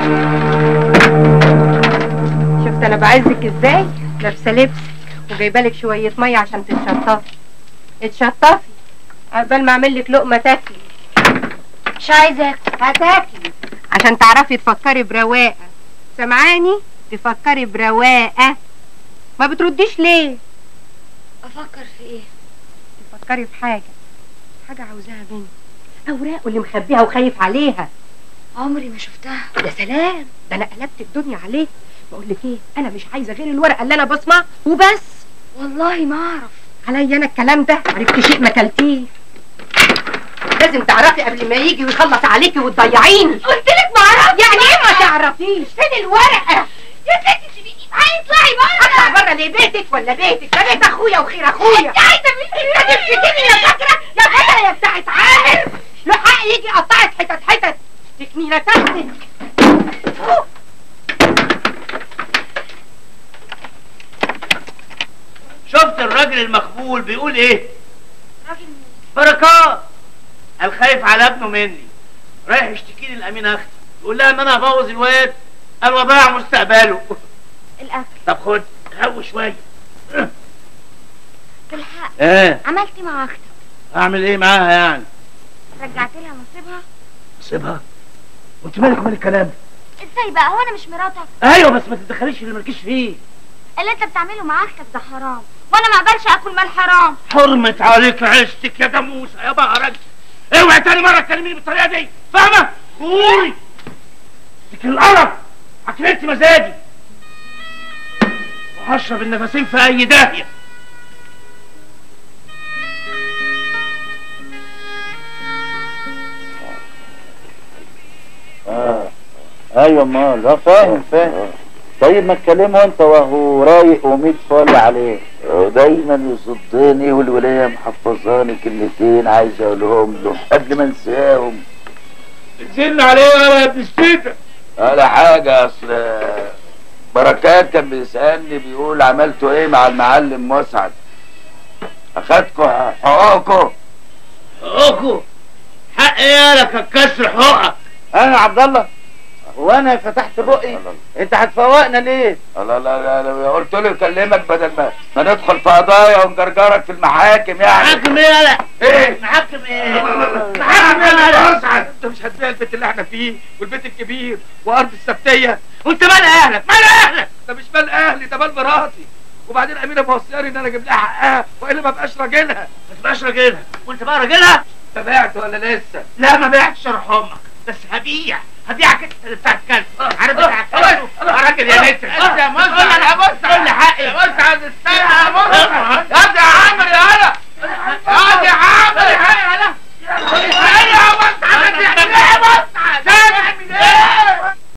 شفت انا بعزك ازاي لابسه لبسك وجايبه لك شويه ميه عشان تتشطفي اتشطفي قبل ما اعمل لك لقمه تاكلي مش عايزاك هتاكلي عشان تعرفي تفكري برواقه سامعاني تفكري برواقه ما بترديش ليه افكر في ايه تفكري في حاجه حاجه عاوزاها مني اوراق واللي مخبيها وخايف عليها عمري ما شفتها يا سلام ده انا قلبت الدنيا عليه بقول لك ايه انا مش عايزه غير الورقه اللي انا بسمع وبس والله ما اعرف عليا انا الكلام ده عرفت شيء ما كلتيه لازم تعرفي قبل ما يجي ويخلص عليكي وتضيعيني قلت لك ما اعرف يعني ايه ما تعرفيش فين الورقه يا ستي سيبيني معايا اطلعي بره اطلع بره ليه بيتك ولا بيتك ده بيت اخويا وخير اخويا انت عايزه مني انت تفتكرني يا فاكره يا فاكره يا بتاعت عامر له حق يجي يقطعك حتت حتت تكنينه تحتك شفت الراجل المخبول بيقول ايه راجل مين بركات قال خايف على ابنه مني رايح يشتكي لي الامين اختي يقول لها ان انا هبوظ الواد قال وضيع مستقبله الاكل طب خد هو شويه بالحق ايه عملت إيه مع اختك اعمل ايه معاها يعني رجعت لها نصيبها سيبها وانت مالك ومال الكلام ازاي بقى هو انا مش مراتك ايوه بس ما تتدخليش في اللي مالكيش فيه اللي انت بتعمله مع اختك ده حرام وانا ما اقبلش اكل مال حرام حرمت عليك عيشتك يا جاموسه يا بقرج اوعي تاني مره تكلميني بالطريقه دي فاهمه قولي لك القرف عكرت مزاجي وهشرب النفسين في اي داهيه اه ايوه امال اه فاهم فاهم طيب ما تكلمه انت وهو رايق وميت فل عليه دايما يصدني والولايه محفظاني كلمتين عايز اقولهم له قبل ما انساهم نزلنا عليه يا ابن الشتا ولا حاجه اصل بركات كان بيسالني بيقول عملتوا ايه مع المعلم مسعد اخدكوا حقوقكم حقوقه حق يالك كسر حقوقك انا عبد الله وانا فتحت بقي انت هتفوقنا ليه؟ لا لا لا قلت له يكلمك بدل ما ما ندخل في قضايا ونجرجرك في المحاكم يعني محاكم ايه يالا ايه؟ محاكم ايه محاكم ايه يالا اسعد انت مش هتبيع البيت اللي احنا فيه والبيت الكبير وارض السبتيه وانت مال اهلك مال اهلك ده مش مال اهلي ده مال مراتي وبعدين امينه موصياني ان انا اجيب لها حقها والا ما بقاش راجلها ما تبقاش راجلها وانت بقى راجلها انت بعت ولا لسه لا ما بعتش روح امك بس هبيع هبيعك انت اللي بتاع الكلب عارف بتاع الكلب يا راجل يا نسر بص يا مصر انا بص قول لي حقي بص عايز استنى بص يا